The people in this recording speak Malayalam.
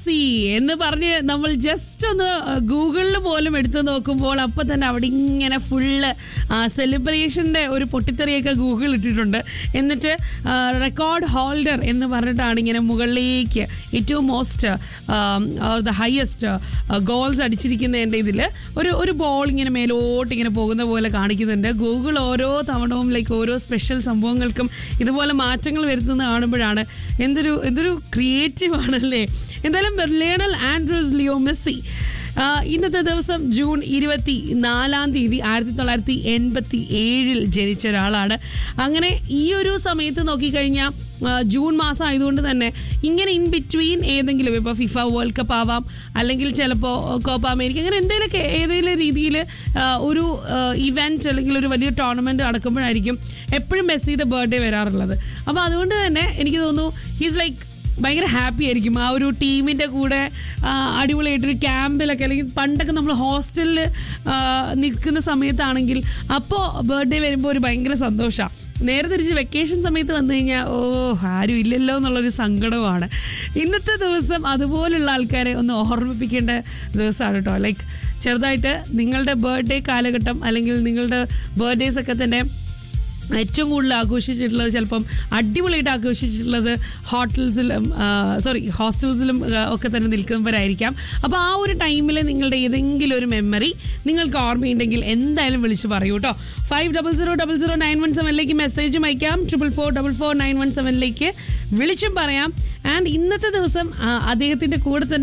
മെസ്സി എന്ന് പറഞ്ഞ് നമ്മൾ ജസ്റ്റ് ഒന്ന് ഗൂഗിളിൽ പോലും എടുത്തു നോക്കുമ്പോൾ അപ്പൊ തന്നെ അവിടെ ഇങ്ങനെ ഫുള്ള് സെലിബ്രേഷന്റെ ഒരു പൊട്ടിത്തെറിയൊക്കെ ഗൂഗിൾ ഇട്ടിട്ടുണ്ട് എന്നിട്ട് റെക്കോർഡ് ഹോൾഡർ എന്ന് പറഞ്ഞിട്ടാണ് ഇങ്ങനെ മുകളിലേക്ക് ഏറ്റവും മോസ്റ്റ് ദ ഹയസ്റ്റ് ഗോൾസ് അടിച്ചിരിക്കുന്നതിൻ്റെ ഇതിൽ ഒരു ഒരു ബോൾ ഇങ്ങനെ മേലോട്ട് ഇങ്ങനെ പോകുന്ന പോലെ കാണിക്കുന്നുണ്ട് ഗൂഗിൾ ഓരോ തവണവും ലൈക്ക് ഓരോ സ്പെഷ്യൽ സംഭവങ്ങൾക്കും ഇതുപോലെ മാറ്റങ്ങൾ വരുത്തുന്നത് കാണുമ്പോഴാണ് എന്തൊരു എന്തൊരു ക്രിയേറ്റീവ് ആണല്ലേ എന്തായാലും ലിയണൽ ആൻഡ്രൂസ് ലിയോ മെസ്സി ആ, ഇന്നത്തെ ദിവസം ജൂൺ ഇരുപത്തി നാലാം തീയതി ആയിരത്തി തൊള്ളായിരത്തി എൺപത്തി ഏഴിൽ ജനിച്ച ഒരാളാണ് അങ്ങനെ ഈ ഒരു സമയത്ത് നോക്കിക്കഴിഞ്ഞാൽ ആ, ജൂൺ മാസം ആയതുകൊണ്ട് തന്നെ ഇങ്ങനെ ഇൻ ബിറ്റ്വീൻ ഏതെങ്കിലും ഇപ്പോൾ ഫിഫ വേൾഡ് കപ്പ് ആവാം അല്ലെങ്കിൽ ചിലപ്പോൾ കോപ്പ അമേരിക്ക അങ്ങനെ എന്തെങ്കിലുമൊക്കെ ഏതെങ്കിലും രീതിയിൽ ഒരു ഇവൻറ്റ് അല്ലെങ്കിൽ ഒരു വലിയ ടൂർണമെൻറ്റ് നടക്കുമ്പോഴായിരിക്കും എപ്പോഴും മെസ്സിയുടെ ബർത്ത്ഡേ വരാറുള്ളത് അപ്പോൾ അതുകൊണ്ട് തന്നെ എനിക്ക് തോന്നുന്നു ഹീസ് ലൈക്ക് ഭയങ്കര ഹാപ്പി ആയിരിക്കും ആ ഒരു ടീമിൻ്റെ കൂടെ ആ, അടിപൊളിയായിട്ടൊരു ക്യാമ്പിലൊക്കെ അല്ലെങ്കിൽ പണ്ടൊക്കെ നമ്മൾ ഹോസ്റ്റലിൽ നിൽക്കുന്ന സമയത്താണെങ്കിൽ അപ്പോൾ ബർത്ത്ഡേ വരുമ്പോൾ ഒരു ഭയങ്കര സന്തോഷമാണ് നേരെ തിരിച്ച് വെക്കേഷൻ സമയത്ത് വന്നു കഴിഞ്ഞാൽ ഓ ആരും ഇല്ലല്ലോ എന്നുള്ളൊരു സങ്കടമാണ് ഇന്നത്തെ ദിവസം അതുപോലുള്ള ആൾക്കാരെ ഒന്ന് ഓർമ്മിപ്പിക്കേണ്ട ദിവസമാണ് കേട്ടോ ലൈക്ക് ചെറുതായിട്ട് നിങ്ങളുടെ ബർത്ത്ഡേ കാലഘട്ടം അല്ലെങ്കിൽ നിങ്ങളുടെ ബർത്ത്ഡേസ് ഒക്കെ തന്നെ ഏറ്റവും കൂടുതൽ ആഘോഷിച്ചിട്ടുള്ളത് ചിലപ്പം അടിപൊളിയായിട്ട് ആഘോഷിച്ചിട്ടുള്ളത് ഹോട്ടൽസിലും സോറി ഹോസ്റ്റൽസിലും ആ, ഒക്കെ തന്നെ നിൽക്കുന്നവരായിരിക്കാം അപ്പോൾ ആ ഒരു ടൈമിൽ നിങ്ങളുടെ ഏതെങ്കിലും ഒരു മെമ്മറി നിങ്ങൾക്ക് ഓർമ്മയുണ്ടെങ്കിൽ എന്തായാലും വിളിച്ച് പറയൂ കേട്ടോ five double zero double zero nine one സെവനിലേക്ക് മെസ്സേജും അയക്കാം triple four double four nine one സെവനിലേക്ക് വിളിച്ചും പറയാം ആൻഡ് ഇന്നത്തെ ദിവസം ആ, അദ്ദേഹത്തിൻ്റെ കൂടെ തന്നെ